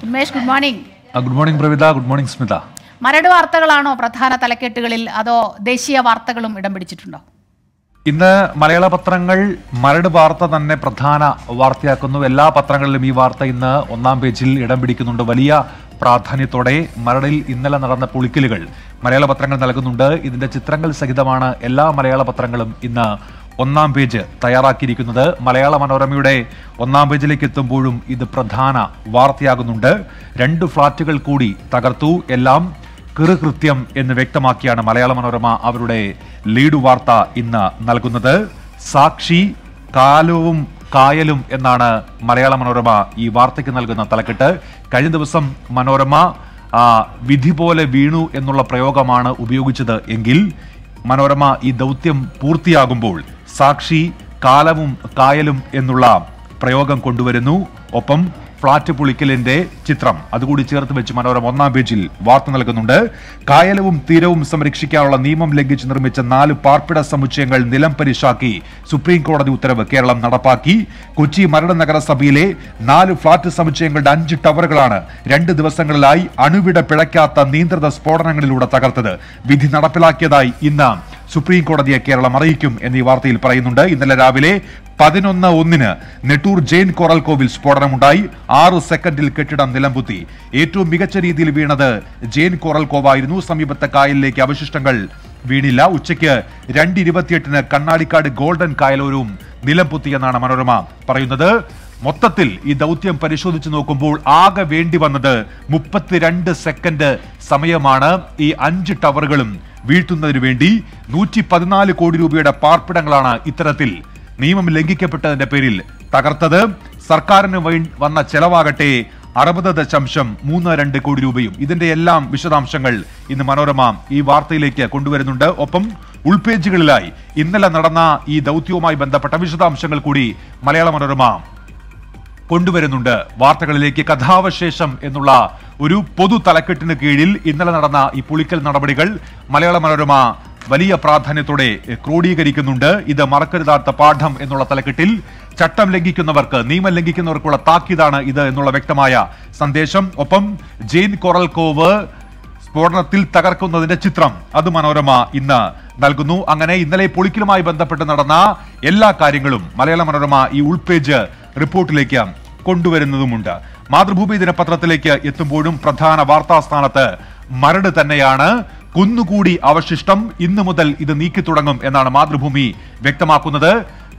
Unmesh good morning good morning Pravitha good morning Smitha Maradu വാർത്തകളാണോ പ്രധാന തലക്കെട്ടുകളിൽ അതോ ദേശീയ വാർത്തകളും ഇടം പിടിച്ചിട്ടുണ്ടോ ഇന്ന് മലയാള പത്രങ്ങൾ മരട് വാർത്ത തന്നെ പ്രധാന വാർത്തയാക്കുന്നു എല്ലാ പത്രങ്ങളിലും ഈ വാർത്ത ഇന്ന് ഒന്നാം പേജിൽ ഇടം പിടിക്കുന്നുണ്ട് വലിയ പ്രാധാന്യത്തോടെ മരടിൽ ഇന്നലെ നടന്ന പൊളിക്കലുകൾ മലയാള പത്രങ്ങൾ നൽകുന്നുണ്ട് ഇതിന്റെ ചിത്രങ്ങൾ സഹിതമാണ് എല്ലാ മലയാള പത്രങ്ങളും ഇന്ന് ഒന്നാം പേജ് തയ്യാറാക്കിയിരിക്കുന്നത് മലയാള മനോരമയുടെ ഒന്നാം പേജിലേക്ക് എത്തുമ്പോഴും ഇത് പ്രധാന വാർത്തയാകുന്നുണ്ട് രണ്ട് ഫ്ളാറ്റുകൾ കൂടി തകർത്തു എല്ലാം കൃത്യം എന്ന് വ്യക്തമാക്കിയാണ് മലയാള മനോരമ അവരുടെ ലീഡ് വാർത്ത ഇന്ന് നൽകുന്നത് സാക്ഷി കാലവും കായലും എന്നാണ് മലയാള മനോരമ ഈ വാർത്തയ്ക്ക് നൽകുന്ന തലക്കെട്ട് കഴിഞ്ഞ ദിവസം മനോരമ ആ, വിധി പോലെ വീണു എന്നുള്ള പ്രയോഗമാണ് ഉപയോഗിച്ചത് എങ്കിൽ മനോരമ ഈ ദൗത്യം പൂർത്തിയാകുമ്പോൾ സാക്ഷി കാലവും കായലും എന്നുള്ള പ്രയോഗം കൊണ്ടുവരുന്നു ഒപ്പം ഫ്ളാറ്റ് പൊളിക്കലിന്റെ ചിത്രം അതുകൂടി ചേർത്ത് വെച്ച് മനോരമ ഒന്നാം പേജിൽ വാർത്ത നൽകുന്നുണ്ട് കായലവും തീരവും സംരക്ഷിക്കാനുള്ള നിയമം ലംഘിച്ച് നിർമ്മിച്ച നാല് പാർപ്പിട സമുച്ചയങ്ങൾ നിലം പരിശാക്കി സുപ്രീം കോടതി ഉത്തരവ് കേരളം നടപ്പാക്കി കൊച്ചി മരട് നഗരസഭയിലെ നാല് ഫ്ളാറ്റ് സമുച്ചയങ്ങളുടെ അഞ്ച് ടവറുകളാണ് രണ്ട് ദിവസങ്ങളിലായി അണുവിട പിഴയ്ക്കാത്ത നിയന്ത്രിത സ്ഫോടനങ്ങളിലൂടെ തകർത്തത് വിധി നടപ്പിലാക്കിയതായി ഇന്ന് സുപ്രീം കോടതിയെ കേരളം അറിയിക്കും എന്നീ വാർത്തയിൽ പറയുന്നുണ്ട് ഇന്നലെ രാവിലെ പതിനൊന്ന് ഒന്നിന് നെട്ടൂർ ജെയിൻ കോറൽ കോവിൽ സ്ഫോടനമുണ്ടായി ആറ് സെക്കൻഡിൽ കെട്ടിടം നിലംപുത്തി ഏറ്റവും മികച്ച രീതിയിൽ വീണത് ജെയിൻ കോറൽ കോവായിരുന്നു സമീപത്തെ കായലിലേക്ക് അവശിഷ്ടങ്ങൾ വീണില്ല ഉച്ചയ്ക്ക് രണ്ട് ഇരുപത്തിയെട്ടിന് കണ്ണാടിക്കാട് ഗോൾഡൻ കായലോരവും നിലംപുത്തിയെന്നാണ് മനോരമ പറയുന്നത് മൊത്തത്തിൽ ഈ ദൗത്യം പരിശോധിച്ച് നോക്കുമ്പോൾ ആകെ വേണ്ടി വന്നത് മുപ്പത്തിരണ്ട് സെക്കൻഡ് സമയമാണ് ഈ അഞ്ച് ടവറുകളും വീഴ്ത്തുന്നതിന് വേണ്ടി നൂറ്റി പതിനാല് കോടി രൂപയുടെ പാർപ്പിടങ്ങളാണ് ഇത്തരത്തിൽ നിയമം ലംഘിക്കപ്പെട്ടതിന്റെ പേരിൽ തകർത്തത് സർക്കാരിന് വൈ- വന്ന ചെലവാകട്ടെ അറുപത് ദശാംശം മൂന്ന് രണ്ട് കോടി രൂപയും ഇതിന്റെ എല്ലാം വിശദാംശങ്ങൾ ഇന്ന് മനോരമ ഈ വാർത്തയിലേക്ക് കൊണ്ടുവരുന്നുണ്ട് ഒപ്പം ഉൾപേജുകളിലായി ഇന്നലെ നടന്ന ഈ ദൗത്യവുമായി ബന്ധപ്പെട്ട വിശദാംശങ്ങൾ കൂടി മലയാള മനോരമ കൊണ്ടുവരുന്നുണ്ട് വാർത്തകളിലേക്ക് കഥാവശേഷം എന്നുള്ള ഒരു പൊതു തലക്കെട്ടിന് കീഴിൽ ഇന്നലെ നടന്ന ഈ പുളിക്കൽ നടപടികൾ മലയാള മനോരമ വലിയ പ്രാധാന്യത്തോടെ ക്രോഡീകരിക്കുന്നുണ്ട് ഇത് മറക്കരുതാത്ത പാഠം എന്നുള്ള തലക്കെട്ടിൽ ചട്ടം ലംഘിക്കുന്നവർക്ക് നിയമം ലംഘിക്കുന്നവർക്കുള്ള താക്കീതാണ് ഇത് എന്നുള്ള വ്യക്തമായ സന്ദേശം ഒപ്പം ജെയിൻ കൊറൽ കോവ് സ്ഫോടനത്തിൽ തകർക്കുന്നതിന്റെ ചിത്രം അത് മനോരമ ഇന്ന് നൽകുന്നു അങ്ങനെ ഇന്നലെ പൊളിക്കലുമായി ബന്ധപ്പെട്ട് നടന്ന എല്ലാ കാര്യങ്ങളും മലയാള മനോരമ ഈ ഉൾപേജ് റിപ്പോർട്ടിലേക്ക് കൊണ്ടുവരുന്നതുമുണ്ട് മാതൃഭൂമി ദിനപത്രത്തിലേക്ക് എത്തുമ്പോഴും പ്രധാന വാർത്താ സ്ഥാനത്ത് മരട് തന്നെയാണ് കുന്നുകൂടി അവശിഷ്ടം ഇന്നു മുതൽ ഇത് നീക്കി തുടങ്ങും എന്നാണ് മാതൃഭൂമി വ്യക്തമാക്കുന്നത്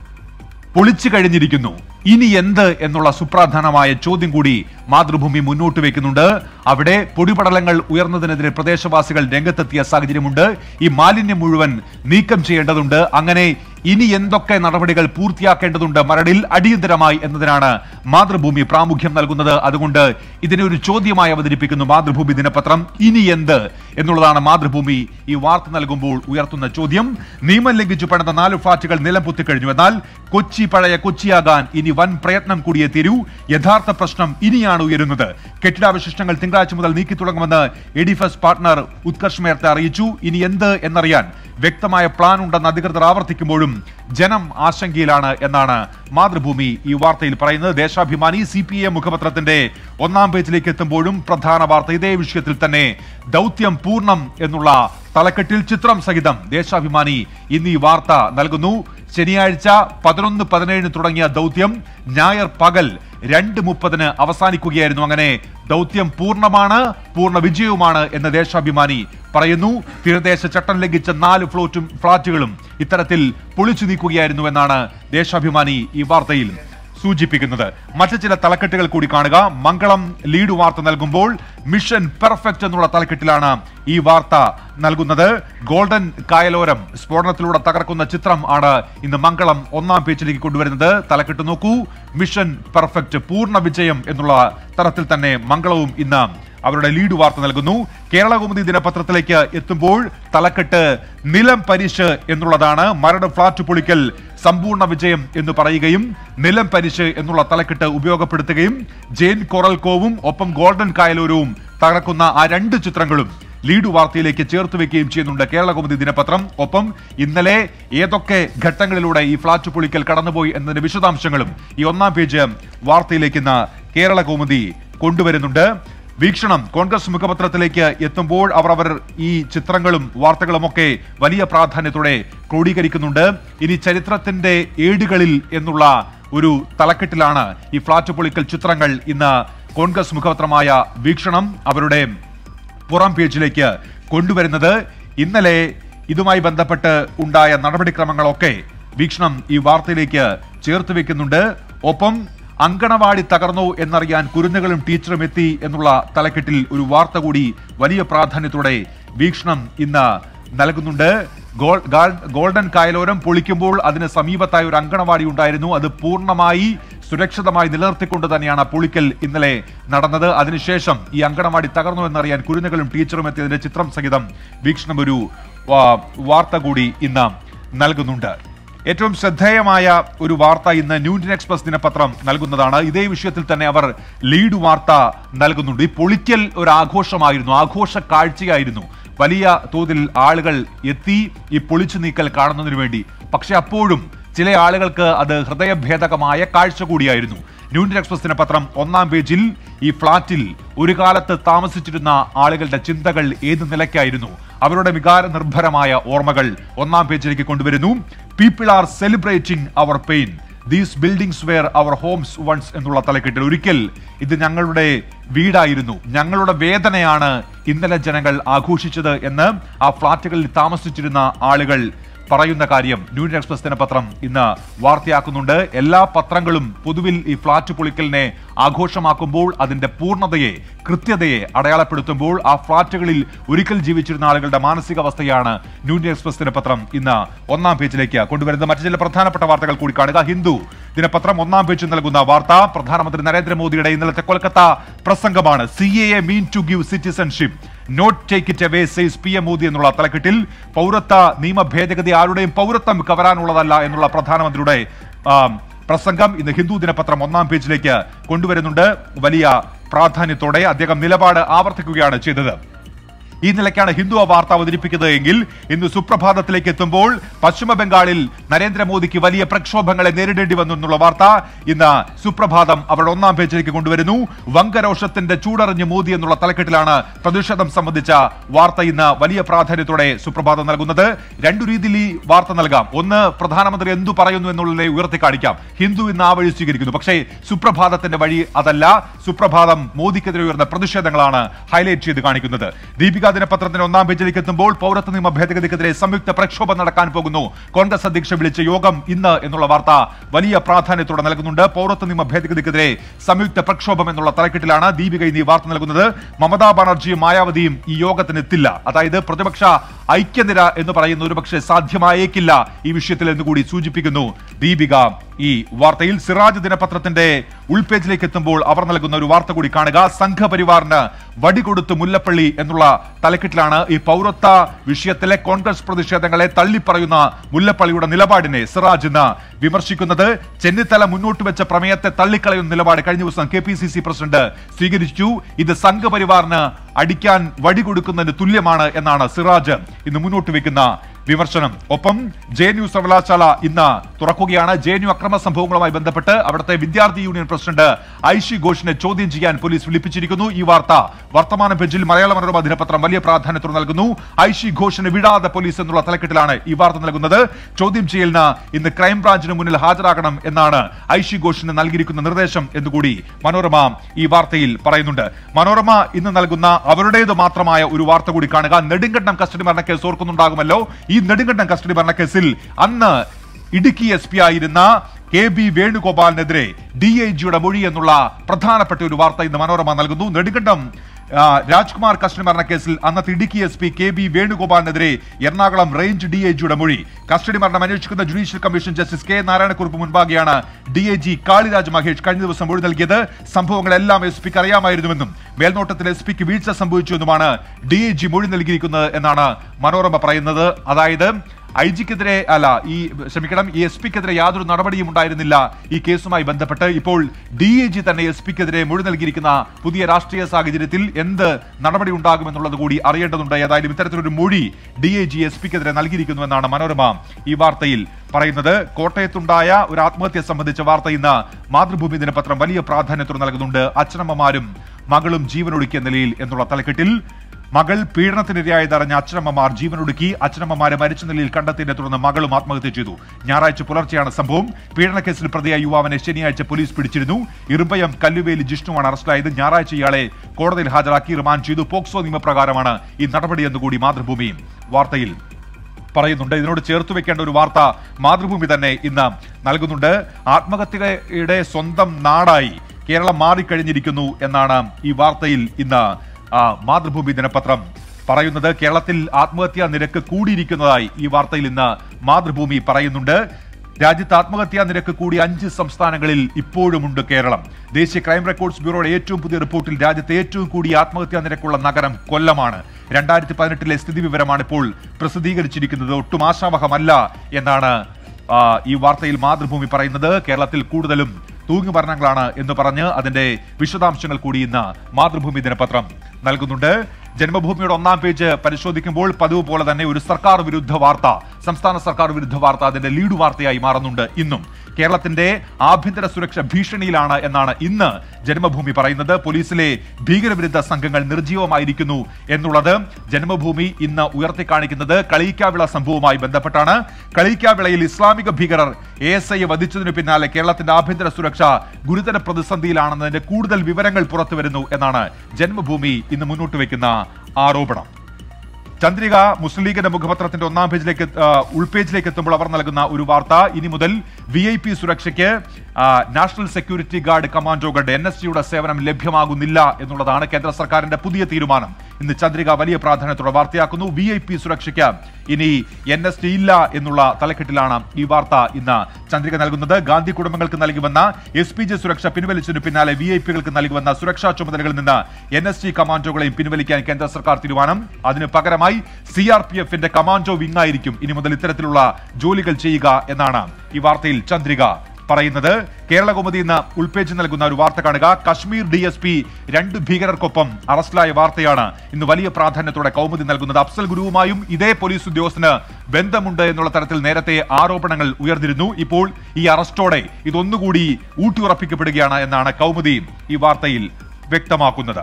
പൊളിച്ചു കഴിഞ്ഞിരിക്കുന്നു ഇനി എന്ത് എന്നുള്ള സുപ്രധാനമായ ചോദ്യം കൂടി മാതൃഭൂമി മുന്നോട്ട് വെക്കുന്നുണ്ട് അവിടെ പൊടിപടലങ്ങൾ ഉയർന്നതിനെതിരെ പ്രദേശവാസികൾ രംഗത്തെത്തിയ സാഹചര്യമുണ്ട് ഈ മാലിന്യം മുഴുവൻ നീക്കം ചെയ്യേണ്ടതുണ്ട് അങ്ങനെ ഇനി എന്തൊക്കെ നടപടികൾ പൂർത്തിയാക്കേണ്ടതുണ്ട് മരടിൽ അടിയന്തരമായി എന്നതിനാണ് മാതൃഭൂമി പ്രാമുഖ്യം നൽകുന്നത് അതുകൊണ്ട് ഇതിനെ ഒരു ചോദ്യമായി അവതരിപ്പിക്കുന്നു മാതൃഭൂമി ദിനപത്രം ഇനി എന്ത് എന്നുള്ളതാണ് മാതൃഭൂമി ഈ വാർത്ത നൽകുമ്പോൾ ഉയർത്തുന്ന ചോദ്യം നിയമം ലംഘിച്ചു പണിത നാല് ഫ്ളാറ്റുകൾ നിലം പൊത്തിക്കഴിഞ്ഞു എന്നാൽ കൊച്ചി പഴയ കൊച്ചിയാകാൻ ഇനി വൻ പ്രയത്നം കൂടിയേ തീരൂ യഥാർത്ഥ പ്രശ്നം ഇനിയാണ് ഉയരുന്നത് കെട്ടിടാവശിഷ്ടങ്ങൾ തിങ്കളാഴ്ച മുതൽ നീക്കി തുടങ്ങുമെന്ന് എഡിഫസ് പാർട്ണർ ഉത്കർഷ് മേർത്തെ അറിയിച്ചു ഇനി എന്ത് എന്നറിയാൻ വ്യക്തമായ പ്ലാൻ ഉണ്ടെന്ന് അധികൃതർ ആവർത്തിക്കുമ്പോഴും ജനം ആശങ്കയിലാണ് എന്നാണ് മാതൃഭൂമി ഈ വാർത്തയിൽ പറയുന്നത് ദേശാഭിമാനി സി പി എം മുഖപത്രത്തിന്റെ ഒന്നാം പേജിലേക്ക് എത്തുമ്പോഴും പ്രധാന വാർത്ത ഇതേ വിഷയത്തിൽ തന്നെ ദൗത്യം പൂർണ്ണം എന്നുള്ള തലക്കെട്ടിൽ ചിത്രം സഹിതം ദേശാഭിമാനി ഇന്ന് ഈ വാർത്ത നൽകുന്നു ശനിയാഴ്ച പതിനൊന്ന് പതിനേഴിന് തുടങ്ങിയ ദൗത്യം ഞായർ പകൽ രണ്ട് മുപ്പതിന് അവസാനിക്കുകയായിരുന്നു അങ്ങനെ ദൗത്യം പൂർണ്ണമാണ് പൂർണ്ണ വിജയവുമാണ് എന്ന് ദേശാഭിമാനി പറയുന്നു തീരദേശ ചട്ടം ലംഘിച്ച നാല് ഫ്ലോറ്റും ഫ്ളാറ്റുകളും ഇത്തരത്തിൽ പൊളിച്ചു നീക്കുകയായിരുന്നു എന്നാണ് ദേശാഭിമാനി ഈ വാർത്തയിൽ സൂചിപ്പിക്കുന്നത് മറ്റു ചില തലക്കെട്ടുകൾ കൂടി കാണുക മംഗളം ലീഡ് വാർത്ത നൽകുമ്പോൾ മിഷൻ പെർഫെക്റ്റ് എന്നുള്ള തലക്കെട്ടിലാണ് ഈ വാർത്ത നൽകുന്നത് ഗോൾഡൻ കായലോരം സ്ഫോടനത്തിലൂടെ തകർക്കുന്ന ചിത്രം ആണ് ഇന്ന് മംഗളം ഒന്നാം പേജിലേക്ക് കൊണ്ടുവരുന്നത് തലക്കെട്ട് നോക്കൂ മിഷൻ പെർഫെക്റ്റ് പൂർണ്ണ വിജയം എന്നുള്ള തരത്തിൽ തന്നെ മംഗളവും ഇന്ന് അവരുടെ ലീഡ് വാർത്ത നൽകുന്നു കേരളകൗമുദി ദിനപത്രത്തിലേക്ക് എത്തുമ്പോൾ തലക്കെട്ട് നിലം പരിശ് എന്നുള്ളതാണ് മരട് ഫ്ളാറ്റ് പൊളിക്കൽ സമ്പൂർണ്ണ വിജയം എന്ന് പറയുകയും നിലം പരിശ് എന്നുള്ള തലക്കെട്ട് ഉപയോഗപ്പെടുത്തുകയും ജെയിൻ കൊറൽകോവും ഒപ്പം ഗോൾഡൻ കായലൂരവും തകർക്കുന്ന ആ രണ്ട് ചിത്രങ്ങളും ലീഡ് വാർത്തയിലേക്ക് ചേർത്ത് വെക്കുകയും ചെയ്യുന്നുണ്ട് കേരളകൗമുദി ദിനപത്രം ഒപ്പം ഇന്നലെ ഏതൊക്കെ ഘട്ടങ്ങളിലൂടെ ഈ ഫ്ളാറ്റ് പൊളിക്കൽ കടന്നുപോയി എന്നതിന്റെ വിശദാംശങ്ങളും ഈ ഒന്നാം പേജ് വാർത്തയിലേക്ക് ഇന്ന് കേരള കൗമുദി കൊണ്ടുവരുന്നുണ്ട് വീക്ഷണം കോൺഗ്രസ് മുഖപത്രത്തിലേക്ക് എത്തുമ്പോൾ അവർ അവർ ഈ ചിത്രങ്ങളും വാർത്തകളുമൊക്കെ വലിയ പ്രാധാന്യത്തോടെ ക്രോഡീകരിക്കുന്നുണ്ട് ഇനി ചരിത്രത്തിന്റെ ഏടുകളിൽ എന്നുള്ള ഒരു തലക്കെട്ടിലാണ് ഈ ഫ്ളാറ്റ് പൊളിക്കൽ ചിത്രങ്ങൾ ഇന്ന് കോൺഗ്രസ് മുഖപത്രമായ വീക്ഷണം അവരുടെ പുറം പേജിലേക്ക് കൊണ്ടുവരുന്നത് ഇന്നലെ ഇതുമായി ബന്ധപ്പെട്ട് ഉണ്ടായ നടപടിക്രമങ്ങളൊക്കെ വീക്ഷണം ഈ വാർത്തയിലേക്ക് ചേർത്ത് വെക്കുന്നുണ്ട് ഒപ്പം അങ്കണവാടി തകർന്നു എന്നറിയാൻ കുരുന്നുകളും ടീച്ചറും എത്തി എന്നുള്ള തലക്കെട്ടിൽ ഒരു വാർത്ത കൂടി വലിയ പ്രാധാന്യത്തോടെ വീക്ഷണം ഇന്ന് നൽകുന്നുണ്ട് ഗോൾ- ഗാൾ- ഗോൾഡൻ കായലോരം പൊളിക്കുമ്പോൾ അതിന് സമീപത്തായി ഒരു അങ്കണവാടി ഉണ്ടായിരുന്നു അത് പൂർണ്ണമായി സുരക്ഷിതമായി നിലനിർത്തിക്കൊണ്ട് തന്നെയാണ് ആ പൊളിക്കൽ ഇന്നലെ നടന്നത് അതിനുശേഷം ഈ അങ്കണവാടി തകർന്നു എന്നറിയാൻ കുരുന്നുകളും ടീച്ചറും എത്തിയതിന്റെ ചിത്രം സഹിതം വീക്ഷണം ഒരു വാ- വാർത്ത കൂടി ഇന്ന് നൽകുന്നുണ്ട് ഏറ്റവും ശ്രദ്ധേയമായ ഒരു വാർത്ത ഇന്ന് ന്യൂ ഇന്ത്യൻ എക്സ്പ്രസ് ദിനപത്രം നൽകുന്നതാണ് ഇതേ വിഷയത്തിൽ തന്നെ അവർ ലീഡ് വാർത്ത നൽകുന്നുണ്ട് ഈ പൊളിക്കൽ ഒരു ആഘോഷമായിരുന്നു ആഘോഷ കാഴ്ചയായിരുന്നു വലിയ തോതിൽ ആളുകൾ എത്തി ഈ പൊളിച്ചു നീക്കൽ കാണുന്നതിന് വേണ്ടി പക്ഷെ അപ്പോഴും ചില ആളുകൾക്ക് അത് ഹൃദയഭേദകമായ കാഴ്ച കൂടിയായിരുന്നു ന്യൂ ഇന്ത്യൻ എക്സ്പ്രസ് ദിനപത്രം ഒന്നാം പേജിൽ ഈ ഫ്ളാറ്റിൽ ഒരു കാലത്ത് താമസിച്ചിരുന്ന ആളുകളുടെ ചിന്തകൾ ഏത് നിലയ്ക്കായിരുന്നു അവരുടെ വികാര നിർഭരമായ ഓർമ്മകൾ ഒന്നാം പേജിലേക്ക് കൊണ്ടുവരുന്നു people are celebrating our pain these buildings were our homes once എന്നുള്ള തലക്കെട്ടിൽ ഒരിക്കൽ ഇത് ഞങ്ങളുടെ വീടായിരുന്നു ഞങ്ങളുടെ വേദനയാണ് ഇന്നലെ ജനങ്ങൾ ആഘോഷിച്ചത് എന്ന് ആ ഫ്ളാറ്റുകളിൽ താമസിച്ചിരുന്ന ആളുകൾ പറയുന്ന കാര്യം ന്യൂ ഇന്ത്യൻ എക്സ്പ്രസ് ദിനപത്രം ഇന്ന് വാർത്തയാക്കുന്നുണ്ട് എല്ലാ പത്രങ്ങളും പൊതുവിൽ ഈ ഫ്ളാറ്റ് പൊളിക്കലിനെ ആഘോഷമാക്കുമ്പോൾ അതിന്റെ പൂർണ്ണതയെ കൃത്യതയെ അടയാളപ്പെടുത്തുമ്പോൾ ആ ഫ്ളാറ്റുകളിൽ ഒരിക്കൽ ജീവിച്ചിരുന്ന ആളുകളുടെ മാനസികാവസ്ഥയാണ് ന്യൂ ഇന്ത്യൻ എക്സ്പ്രസ് ദിനപത്രം ഇന്ന് ഒന്നാം പേജിലേക്ക് കൊണ്ടുവരുന്നത് മറ്റു ചില പ്രധാനപ്പെട്ട വാർത്തകൾ കൂടി കാണുക ഹിന്ദു ദിനപത്രം ഒന്നാം പേജിൽ നൽകുന്ന വാർത്ത പ്രധാനമന്ത്രി നരേന്ദ്രമോദിയുടെ ഇന്നലത്തെ കൊൽക്കത്ത പ്രസംഗമാണ് C A mean to give citizenship not take it away says P M Modi എന്നുള്ള തലക്കെട്ടിൽ പൗരത്വ നിയമ ഭേദഗതി ആരുടെയും പൗരത്വം കവരാനുള്ളതല്ല എന്നുള്ള പ്രധാനമന്ത്രിയുടെ ആ, പ്രസംഗം ഇന്ന് ഹിന്ദു ദിനപത്രം ഒന്നാം പേജിലേക്ക് കൊണ്ടുവരുന്നുണ്ട് വലിയ പ്രാധാന്യത്തോടെ അദ്ദേഹം നിലപാട് ആവർത്തിക്കുകയാണ് ചെയ്തത് ഈ നിലയ്ക്കാണ് ഹിന്ദു ആ വാർത്ത അവതരിപ്പിക്കുന്നത് എങ്കിൽ ഇന്ന് സുപ്രഭാതത്തിലേക്ക് എത്തുമ്പോൾ പശ്ചിമ ബംഗാളിൽ നരേന്ദ്രമോദിക്ക് വലിയ പ്രക്ഷോഭങ്ങളെ നേരിടേണ്ടി വന്നു എന്നുള്ള വാർത്ത ഇന്ന് സുപ്രഭാതം അവരുടെ ഒന്നാം പേജിലേക്ക് കൊണ്ടുവരുന്നു വങ്കരോഷത്തിന്റെ ചൂടറിഞ്ഞ് മോദി എന്നുള്ള തലക്കെട്ടിലാണ് പ്രതിഷേധം സംബന്ധിച്ച വാർത്ത ഇന്ന് വലിയ പ്രാധാന്യത്തോടെ സുപ്രഭാതം നൽകുന്നത് രണ്ടു രീതിയിൽ ഈ വാർത്ത നൽകാം ഒന്ന് പ്രധാനമന്ത്രി എന്തു പറയുന്നു എന്നുള്ളതിനെ ഉയർത്തി കാണിക്കാം ഹിന്ദു ഇന്ന് ആ വഴി സ്വീകരിക്കുന്നു പക്ഷേ സുപ്രഭാതത്തിന്റെ വഴി അതല്ല സുപ്രഭാതം മോദിക്കെതിരെ ഉയർന്ന പ്രതിഷേധങ്ങളാണ് ഹൈലൈറ്റ് ചെയ്ത് കാണിക്കുന്നത് ദീപിക ദിനപത്രത്തിന്റെ ഒന്നാം പേജിലേക്ക് എത്തുമ്പോൾ പൗരത്വ നിയമ ഭേദഗതിക്കെതിരെ സംയുക്ത പ്രക്ഷോഭം നടക്കാൻ പോകുന്നു കോൺഗ്രസ് അധ്യക്ഷ വിളിച്ച യോഗം ഇന്ന് എന്നുള്ള വാർത്ത വലിയ പ്രാധാന്യത്തോടെ നൽകുന്നുണ്ട് പൗരത്വ നിയമ ഭേദഗതിക്കെതിരെ സംയുക്ത പ്രക്ഷോഭം എന്നുള്ള തലക്കെട്ടിലാണ് ദീപിക ഇന്ന് ഈ വാർത്ത നൽകുന്നത് മമതാ ബാനർജിയും മായാവതിയും ഈ യോഗത്തിന് എത്തില്ല അതായത് പ്രതിപക്ഷ ഐക്യനിര എന്ന് പറയുന്ന ഒരു പക്ഷേ സാധ്യമായേക്കില്ല ഈ വിഷയത്തിൽ എന്ന് കൂടി സൂചിപ്പിക്കുന്നു ദീപിക ഈ വാർത്തയിൽ സിറാജ് ദിനപത്രത്തിന്റെ ഉൾപേജിലേക്ക് എത്തുമ്പോൾ അവർ നൽകുന്ന ഒരു വാർത്ത കൂടി കാണുക സംഘപരിവാറിന് വടികൊടുത്ത് മുല്ലപ്പള്ളി എന്നുള്ള തലക്കെട്ടിലാണ് ഈ പൗരത്വ വിഷയത്തിലെ കോൺഗ്രസ് പ്രതിഷേധങ്ങളെ തള്ളിപ്പറയുന്ന മുല്ലപ്പള്ളിയുടെ നിലപാടിനെ സിറാജ് ഇന്ന് വിമർശിക്കുന്നത് ചെന്നിത്തല മുന്നോട്ട് വെച്ച പ്രമേയത്തെ തള്ളിക്കളയുന്ന നിലപാട് കഴിഞ്ഞ ദിവസം K P C C president സ്വീകരിച്ചു ഇത് സംഘപരിവാറിന് അടിക്കാൻ വടി കൊടുക്കുന്നതിന് തുല്യമാണ് എന്നാണ് സിറാജ് ഇന്ന് മുന്നോട്ട് വെക്കുന്ന വിമർശനം ഒപ്പം ജെ എൻ യു സർവകലാശാല ഇന്ന് തുറക്കുകയാണ് ജെ എൻ യു അക്രമ സംഭവങ്ങളുമായി ബന്ധപ്പെട്ട് അവിടുത്തെ വിദ്യാർത്ഥി യൂണിയൻ പ്രസിഡന്റ് ഐഷി ഘോഷിനെ ചോദ്യം ചെയ്യാൻ പോലീസ് വിളിപ്പിച്ചിരിക്കുന്നു ഈ വാർത്ത വർത്തമാന പേജിൽ മലയാള മനോരമ ദിനപത്രം വലിയ പ്രാധാന്യത്തോടെ നൽകുന്നു ഐഷി ഘോഷിനെ വിടാതെ പോലീസ് എന്നുള്ള തലക്കെട്ടിലാണ് ഈ വാർത്ത നൽകുന്നത് ചോദ്യം ചെയ്യലിന് ഇന്ന് ക്രൈംബ്രാഞ്ചിന് മുന്നിൽ ഹാജരാകണം എന്നാണ് ഐഷി ഘോഷിന് നൽകിയിരിക്കുന്ന നിർദ്ദേശം എന്നുകൂടി മനോരമ ഈ വാർത്തയിൽ പറയുന്നുണ്ട് മനോരമ ഇന്ന് നൽകുന്ന അവരുടേത് മാത്രമായ ഒരു വാർത്ത കൂടി കാണുക നെടുങ്കണ്ടം കസ്റ്റഡി മരണക്കേസ് ഓർക്കുന്നുണ്ടാകുമല്ലോ ഈ നെടുങ്കണ്ടം കസ്റ്റഡി മരണക്കേസിൽ അന്ന് ഇടുക്കി എസ് പി ആയിരുന്ന കെ ബി വേണുഗോപാലിനെതിരെ ഡി ഐ ജിയുടെ മൊഴി എന്നുള്ള പ്രധാനപ്പെട്ട ഒരു വാർത്ത ഇന്ന് മനോരമ നൽകുന്നു നെടുങ്കണ്ടം ആ, രാജ്കുമാർ കസ്റ്റഡി മരണക്കേസിൽ അന്നത്തെ Idukki S P K B വേണുഗോപാലിനെതിരെ എറണാകുളം റേഞ്ച് ഡി ഐ ജിയുടെ മൊഴി കസ്റ്റഡി മരണം അന്വേഷിക്കുന്ന judicial commission justice K Narayana Kurup മുൻപാകെയാണ് D I G Kaliraj Mahesh കഴിഞ്ഞ ദിവസം മൊഴി നൽകിയത് സംഭവങ്ങളെല്ലാം എസ് പിക്ക് അറിയാമായിരുന്നുവെന്നും മേൽനോട്ടത്തിൽ എസ് പിക്ക് വീഴ്ച സംഭവിച്ചുവെന്നുമാണ് ഡി ഐ ജി മൊഴി നൽകിയിരിക്കുന്നത് എന്നാണ് മനോരമ പറയുന്നത് അതായത് ഐ ജിക്കെതിരെ അല്ല ഈ ക്ഷമിക്കണം ഈ എസ് പിക്കെതിരെ യാതൊരു നടപടിയും ഉണ്ടായിരുന്നില്ല ഈ കേസുമായി ബന്ധപ്പെട്ട് ഇപ്പോൾ ഡി എ ജി തന്നെ എസ് പിക്കെതിരെ മൊഴി നൽകിയിരിക്കുന്ന പുതിയ രാഷ്ട്രീയ സാഹചര്യത്തിൽ എന്ത് നടപടി ഉണ്ടാകുമെന്നുള്ളത് കൂടി അറിയേണ്ടതുണ്ട് ഏതായാലും ഇത്തരത്തിലൊരു മൊഴി ഡി എ ജി എസ് പിക്കെതിരെ നൽകിയിരിക്കുന്നുവെന്നാണ് മനോരമ ഈ വാർത്തയിൽ പറയുന്നത് കോട്ടയത്തുണ്ടായ ഒരു ആത്മഹത്യ സംബന്ധിച്ച വാർത്ത ഇന്ന് മാതൃഭൂമി ദിനപത്രം വലിയ പ്രാധാന്യത്തോടെ നൽകുന്നുണ്ട് അച്ഛനമ്മമാരും മകളും ജീവനൊടുക്കിയ നിലയിൽ എന്നുള്ള തലക്കെട്ടിൽ മകൾ പീഡനത്തിനിരയായതറിഞ്ഞ അച്ഛനമ്മമാർ ജീവനൊടുക്കി അച്ഛനമ്മമാരെ മരിച്ച നിലയിൽ കണ്ടെത്തിയതിനെ തുടർന്ന് മകളും ആത്മഹത്യ ചെയ്തു ഞായറാഴ്ച പുലർച്ചെയാണ് സംഭവം പീഡനക്കേസിൽ പ്രതിയായ യുവാവിനെ ശനിയാഴ്ച പോലീസ് പിടിച്ചിരുന്നു ഇറുമ്പയം കല്ലുവേലി ജിഷ്ണുവാണ് അറസ്റ്റിലായത് ഞായറാഴ്ച ഇയാളെ കോടതിയിൽ ഹാജരാക്കി റിമാൻഡ് ചെയ്തു പോക്സോ നിയമപ്രകാരമാണ് ഈ നടപടിയെന്ന് കൂടി മാതൃഭൂമി വാർത്തയിൽ പറയുന്നുണ്ട് ഇതിനോട് ചേർത്ത് വെക്കേണ്ട ഒരു വാർത്ത മാതൃഭൂമി തന്നെ ഇന്ന് നൽകുന്നുണ്ട് ആത്മഹത്യയുടെ സ്വന്തം നാടായി കേരളം മാറിക്കഴിഞ്ഞിരിക്കുന്നു എന്നാണ് ഈ വാർത്തയിൽ ഇന്ന് ആ, മാതൃഭൂമി ദിനപത്രം പറയുന്നത് കേരളത്തിൽ ആത്മഹത്യാ നിരക്ക് കൂടിയിരിക്കുന്നതായി ഈ വാർത്തയിൽ ഇന്ന് മാതൃഭൂമി പറയുന്നുണ്ട് രാജ്യത്ത് ആത്മഹത്യാ നിരക്ക് കൂടി അഞ്ച് സംസ്ഥാനങ്ങളിൽ ഇപ്പോഴുമുണ്ട് കേരളം ദേശീയ ക്രൈം റെക്കോർഡ്സ് ബ്യൂറോയുടെ ഏറ്റവും പുതിയ റിപ്പോർട്ടിൽ രാജ്യത്തെ ഏറ്റവും കൂടിയ ആത്മഹത്യാ നിരക്കുള്ള നഗരം കൊല്ലമാണ് രണ്ടായിരത്തി പതിനെട്ടിലെ സ്ഥിതി വിവരമാണ് ഇപ്പോൾ പ്രസിദ്ധീകരിച്ചിരിക്കുന്നത് ഒട്ടും ആശാവഹമല്ല എന്നാണ് ആ, ഈ വാർത്തയിൽ മാതൃഭൂമി പറയുന്നത് കേരളത്തിൽ കൂടുതലും തൂങ്ങുമരണങ്ങളാണ് എന്ന് പറഞ്ഞ് അതിന്റെ വിശദാംശങ്ങൾ കൂടി ഇന്ന് മാതൃഭൂമി ദിനപത്രം നൽകുന്നുണ്ട് ജന്മഭൂമിയുടെ ഒന്നാം പേജ് പരിശോധിക്കുമ്പോൾ പതിവ് പോലെ തന്നെ ഒരു സർക്കാർ വിരുദ്ധ വാർത്ത സംസ്ഥാന സർക്കാർ വിരുദ്ധ വാർത്ത അതിന്റെ ലീഡ് വാർത്തയായി മാറുന്നുണ്ട് ഇന്നും കേരളത്തിന്റെ ആഭ്യന്തര സുരക്ഷ ഭീഷണിയിലാണ് എന്നാണ് ഇന്ന് ജന്മഭൂമി പറയുന്നത് പോലീസിലെ ഭീകരവിരുദ്ധ സംഘങ്ങൾ നിർജീവമായിരിക്കുന്നു എന്നുള്ളത് ജന്മഭൂമി ഇന്ന് ഉയർത്തിക്കാണിക്കുന്നത് കളിയിക്കാവിള സംഭവവുമായി ബന്ധപ്പെട്ടാണ് കളിയിക്കാവിളയിൽ ഇസ്ലാമിക ഭീകരർ എ എസ് ഐയെ വധിച്ചതിനു പിന്നാലെ കേരളത്തിന്റെ ആഭ്യന്തര സുരക്ഷ ഗുരുതര പ്രതിസന്ധിയിലാണെന്നതിന്റെ കൂടുതൽ വിവരങ്ങൾ പുറത്തുവരുന്നു എന്നാണ് ജന്മഭൂമി ഇന്ന് മുന്നോട്ട് വയ്ക്കുന്ന ആരോപണം ചന്ദ്രിക മുസ്ലിം ലീഗിന്റെ മുഖപത്രത്തിന്റെ ഒന്നാം പേജിലേക്ക് ആ, ഉൾപേജിലേക്ക് എത്തുമ്പോൾ അവർ നൽകുന്ന ഒരു വാർത്ത ഇനി മുതൽ വി ഐ പി സുരക്ഷയ്ക്ക് ആ, നാഷണൽ സെക്യൂരിറ്റി ഗാർഡ് കമാൻഡോകളുടെ എൻ എസ് ജിയുടെ സേവനം ലഭ്യമാകുന്നില്ല എന്നുള്ളതാണ് കേന്ദ്ര സർക്കാരിന്റെ പുതിയ തീരുമാനം ഇന്ന് ചന്ദ്രിക വലിയ പ്രാധാന്യത്തോടെ വാർത്തയാക്കുന്നു വി ഐ പി സുരക്ഷയ്ക്ക് ഇനി എൻ എസ് ടി ഇല്ല എന്നുള്ള തലക്കെട്ടിലാണ് ഈ വാർത്ത ഇന്ന് ചന്ദ്രിക നൽകുന്നത് ഗാന്ധി കുടുംബങ്ങൾക്ക് നൽകുമെന്ന എസ് പി ജി സുരക്ഷ പിൻവലിച്ചതിനു പിന്നാലെ വി ഐ പികൾക്ക് നൽകുമെന്ന സുരക്ഷാ ചുമതലകളിൽ നിന്ന് എൻ എസ് ടി കമാൻഡോകളെയും പിൻവലിക്കാൻ കേന്ദ്ര സർക്കാർ തീരുമാനം അതിന് പകരമായി സി ആർ പി എഫിന്റെ കമാൻഡോ വിങ് ആയിരിക്കും ഇനി മുതൽ ഇത്തരത്തിലുള്ള ജോലികൾ ചെയ്യുക എന്നാണ് ഈ വാർത്തയിൽ ചന്ദ്രിക പറയുന്നത് കേരളകൗമുദി ഇന്ന് ഉൾപേജ് നൽകുന്ന ഒരു വാർത്ത കാണുക കശ്മീർ ഡി എസ് പി രണ്ട് ഭീകരർക്കൊപ്പം അറസ്റ്റിലായ വാർത്തയാണ് ഇന്ന് വലിയ പ്രാധാന്യത്തോടെ കൗമുദി നൽകുന്നത് അഫ്സൽ ഗുരുവുമായും ഇതേ പോലീസ് ഉദ്യോഗസ്ഥന് ബന്ധമുണ്ട് എന്നുള്ള തരത്തിൽ നേരത്തെ ആരോപണങ്ങൾ ഉയർന്നിരുന്നു ഇപ്പോൾ ഈ അറസ്റ്റോടെ ഇതൊന്നുകൂടി ഊട്ടിയുറപ്പിക്കപ്പെടുകയാണ് എന്നാണ് കൗമുദി ഈ വാർത്തയിൽ വ്യക്തമാക്കുന്നത്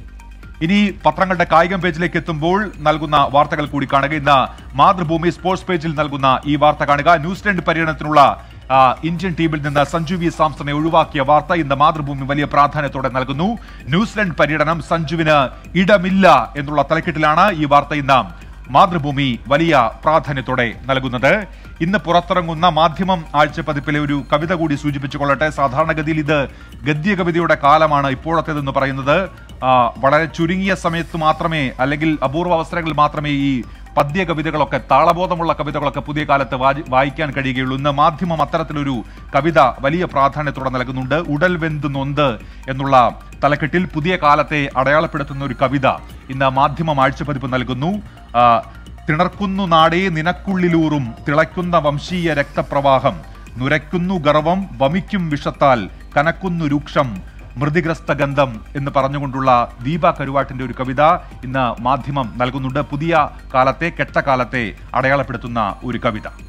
ഇനി പത്രങ്ങളുടെ കായികം പേജിലേക്ക് എത്തുമ്പോൾ നൽകുന്ന വാർത്തകൾ കൂടി കാണുക ഇന്ന് മാതൃഭൂമി സ്പോർട്സ് പേജിൽ നൽകുന്ന ഈ വാർത്ത കാണുക ന്യൂസിലൻഡ് പര്യടനത്തിനുള്ള ആ, ഇന്ത്യൻ ടീമിൽ നിന്ന് സഞ്ജു വി സാംസണെ ഒഴിവാക്കിയ വാർത്ത ഇന്ന് മാതൃഭൂമി വലിയ പ്രാധാന്യത്തോടെ നൽകുന്നു ന്യൂസിലൻഡ് പര്യടനം സഞ്ജുവിന് ഇടമില്ല എന്നുള്ള തലക്കെട്ടിലാണ് ഈ വാർത്ത ഇന്ന് മാതൃഭൂമി വലിയ പ്രാധാന്യത്തോടെ നൽകുന്നത് ഇന്ന് പുറത്തിറങ്ങുന്ന മാധ്യമം ആഴ്ചപ്പതിപ്പിലെ ഒരു കവിത കൂടി സൂചിപ്പിച്ചു കൊള്ളട്ടെ സാധാരണഗതിയിൽ ഇത് ഗദ്യ കവിതയുടെ കാലമാണ് ഇപ്പോഴത്തേതെന്ന് പറയുന്നത് ആ, വളരെ ചുരുങ്ങിയ സമയത്ത് മാത്രമേ അല്ലെങ്കിൽ അപൂർവ അവസരങ്ങളിൽ മാത്രമേ ഈ പദ്യ കവിതകളൊക്കെ താളബോധമുള്ള കവിതകളൊക്കെ പുതിയ കാലത്ത് വായി- വായിക്കാൻ കഴിയുകയുള്ളൂ ഇന്ന് മാധ്യമം അത്തരത്തിലൊരു കവിത വലിയ പ്രാധാന്യത്തോടെ നൽകുന്നുണ്ട് ഉടൽ വെന്ത് നൊന്ത് എന്നുള്ള തലക്കെട്ടിൽ പുതിയ കാലത്തെ അടയാളപ്പെടുത്തുന്ന ഒരു കവിത ഇന്ന് മാധ്യമം ആഴ്ചപ്പതിപ്പ് നൽകുന്നു ആ, തിണർക്കുന്നു നാടേ നിനക്കുള്ളിലൂറും തിളയ്ക്കുന്ന വംശീയ രക്തപ്രവാഹം നുരയ്ക്കുന്നു ഗർവം വമിക്കും വിഷത്താൽ കനക്കുന്നു രൂക്ഷം മൃതിഗ്രസ്ത ഗന്ധം എന്ന് പറഞ്ഞുകൊണ്ടുള്ള ദീപ കരുവാട്ടിന്റെ ഒരു കവിത ഇന്ന് മാധ്യമം നൽകുന്നുണ്ട് പുതിയ കാലത്തെ കെട്ട കാലത്തെ അടയാളപ്പെടുത്തുന്ന ഒരു കവിത